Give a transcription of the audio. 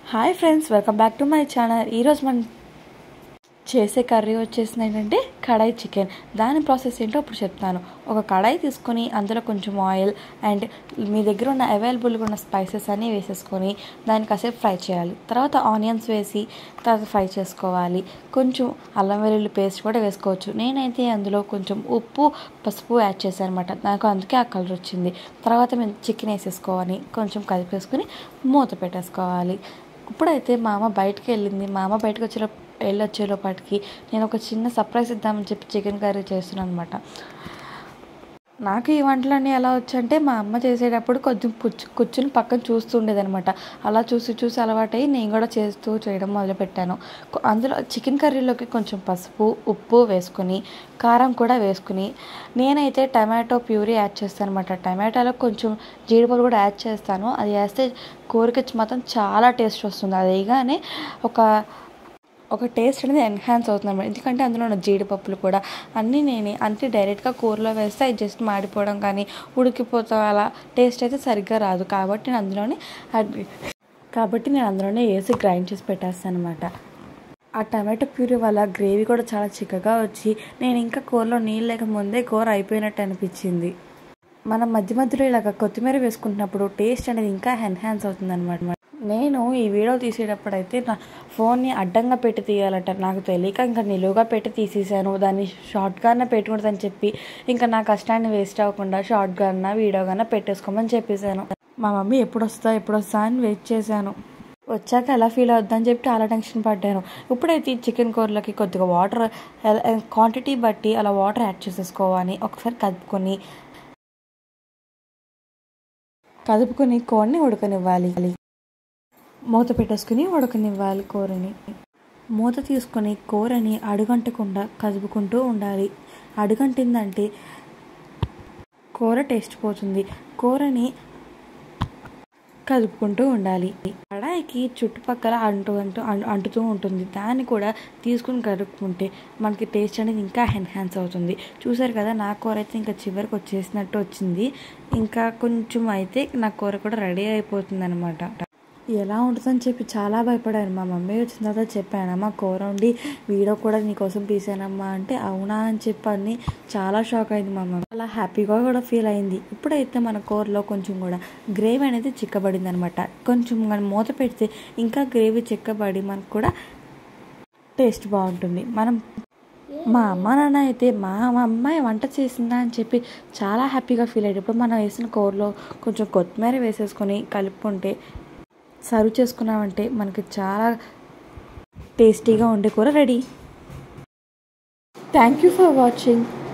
hi friends welcome back to my channel ఈరోజు మనం చేసే కర్రీ వచ్చేసింది ఏంటంటే కడాయి చికెన్ దాని ప్రాసెస్ ఏంటో ఇప్పుడు చెప్తాను ఒక కడాయి తీసుకొని అందులో కొంచెం ఆయిల్ అండ్ మీ దగ్గర ఉన్న అవైలబుల్గా ఉన్న స్పైసెస్ అన్నీ వేసేసుకొని దాన్ని కాసేపు ఫ్రై చేయాలి తర్వాత ఆనియన్స్ వేసి తర్వాత ఫ్రై చేసుకోవాలి కొంచెం అల్లం వెల్లుల్లి పేస్ట్ కూడా వేసుకోవచ్చు నేనైతే అందులో కొంచెం ఉప్పు పసుపు యాడ్ చేశాను అనమాట నాకు అందుకే ఆ కలర్ వచ్చింది తర్వాత మేము చికెన్ వేసేసుకోవాలి కొంచెం కలిపేసుకొని మూత పెట్టేసుకోవాలి ఇప్పుడైతే మా అమ్మ బయటకు వెళ్ళింది మా అమ్మ బయటకు వచ్చే వెళ్ళొచ్చేలోపాటికి నేను ఒక చిన్న సర్ప్రైజ్ ఇద్దామని చెప్పి చికెన్ కర్రీ చేస్తున్నాను అనమాట నాకు ఈ వంటలన్నీ ఎలా వచ్చంటే మా అమ్మ చేసేటప్పుడు కొంచెం కూర్చు కూర్చుని పక్కన చూస్తూ ఉండేదనమాట అలా చూసి చూసి అలవాటై నేను కూడా చేస్తూ చేయడం మొదలుపెట్టాను కొ- అందులో చికెన్ కర్రీలోకి కొంచెం పసుపు ఉప్పు వేసుకుని కారం కూడా వేసుకుని నేనైతే టమాటో ప్యూరీ యాడ్ చేస్తాను అనమాట టమాటాలో కొంచెం జీడిపప్పు కూడా యాడ్ చేస్తాను అది వేస్తే కూరకి మాత్రం చాలా టేస్ట్ వస్తుంది అది వేయగానే ఒక ఒక టేస్ట్ అనేది ఎన్హాన్స్ అవుతుంది అనమాట ఎందుకంటే అందులో ఉన్న జీడిపప్పులు కూడా అన్నీ నేనే అంటే డైరెక్ట్గా కూరలో వేస్తే అది జస్ట్ మాడిపోవడం కానీ ఉడికిపోతాం అలా టేస్ట్ అయితే సరిగ్గా రాదు కాబట్టి నేను అందులోనే అది- కాబట్టి నేను అందులోనే వేసి గ్రైండ్ చేసి పెట్టేస్తాను అనమాట ఆ టమాటో ప్యూరీ వల్ల గ్రేవీ కూడా చాలా చిక్కగా వచ్చి నేను ఇంకా కూరలో నీళ్ళు లేక ముందే కూర అయిపోయినట్టు అనిపించింది మనం మధ్య మధ్యలో ఇలాగ కొత్తిమీర వేసుకుంటున్నప్పుడు టేస్ట్ అనేది ఇంకా ఎన్హాన్స్ అవుతుంది అనమాట నేను ఈ వీడియో తీసేటప్పుడు అయితే నా ఫోన్ని అడ్డంగా పెట్టి తీయాలంట నాకు తెలియక ఇంకా నిలువుగా పెట్టి తీసేసాను దాన్ని షార్ట్గానే పెట్టుకుంటుందని చెప్పి ఇంకా నా కష్టాన్ని వేస్ట్ అవ్వకుండా షార్ట్గానా వీడియోగానా పెట్టేసుకోమని చెప్పేశాను మా మమ్మీ ఎప్పుడు వస్తా ఎప్పుడు వస్తా అని వెయిట్ చేశాను వచ్చాక ఎలా ఫీల్ అవుద్దని చెప్పి చాలా టెన్షన్ పడ్డాను ఇప్పుడైతే ఈ చికెన్ కూరలోకి కొద్దిగా వాటర్ క్వాంటిటీ బట్టి అలా వాటర్ యాడ్ చేసేసుకోవాలి ఒకసారి కలుపుకొని కదుపుకొని కోడిని ఉడకనివ్వాలి మూత పెట్టేసుకుని ఉడకనివ్వాలి కూరని మూత తీసుకొని కూరని అడుగంటకుండా కదుపుకుంటూ ఉండాలి అడుగంటిందంటే కూర టేస్ట్ పోతుంది కూరని కలుపుకుంటూ ఉండాలి కడాయికి చుట్టుపక్కల అంటు అంటూ అం- అంటుతూ ఉంటుంది దాన్ని కూడా తీసుకుని కలుపుకుంటే మనకి టేస్ట్ అనేది ఇంకా ఎన్హాన్స్ అవుతుంది చూసారు కదా నా కూర అయితే ఇంకా చివరికి వచ్చేసినట్టు వచ్చింది ఇంకా కొంచెం అయితే నా కూర కూడా రెడీ అయిపోతుంది అనమాట ఎలా ఉంటుందని చెప్పి చాలా భయపడాను మా మమ్మీ వచ్చిన తర్వాత చెప్పానమ్మా కూర వండి వీడియో కూడా నీకోసం తీసానమ్మా అంటే అవునా అని చెప్పని చాలా షాక్ అయింది మా మమ్మీ అలా హ్యాపీగా కూడా ఫీల్ అయింది ఇప్పుడైతే మన కూరలో కొంచెం కూడా గ్రేవీ అనేది చిక్కబడింది అనమాట కొంచెం మనం మూత పెడితే ఇంకా గ్రేవీ చిక్కబడి మనకు కూడా టేస్ట్ బాగుంటుంది మనం మా అమ్మ నాన్న అయితే మా మా అమ్మాయి వంట చేసిందా అని చెప్పి చాలా హ్యాపీగా ఫీల్ అయ్యారు ఇప్పుడు మనం వేసిన కూరలో కొంచెం కొత్తిమీర వేసేసుకొని కలుపుకుంటే సర్వ్ చేసుకున్నామంటే మనకి చాలా టేస్టీగా ఉండే కూర ready thank you for watching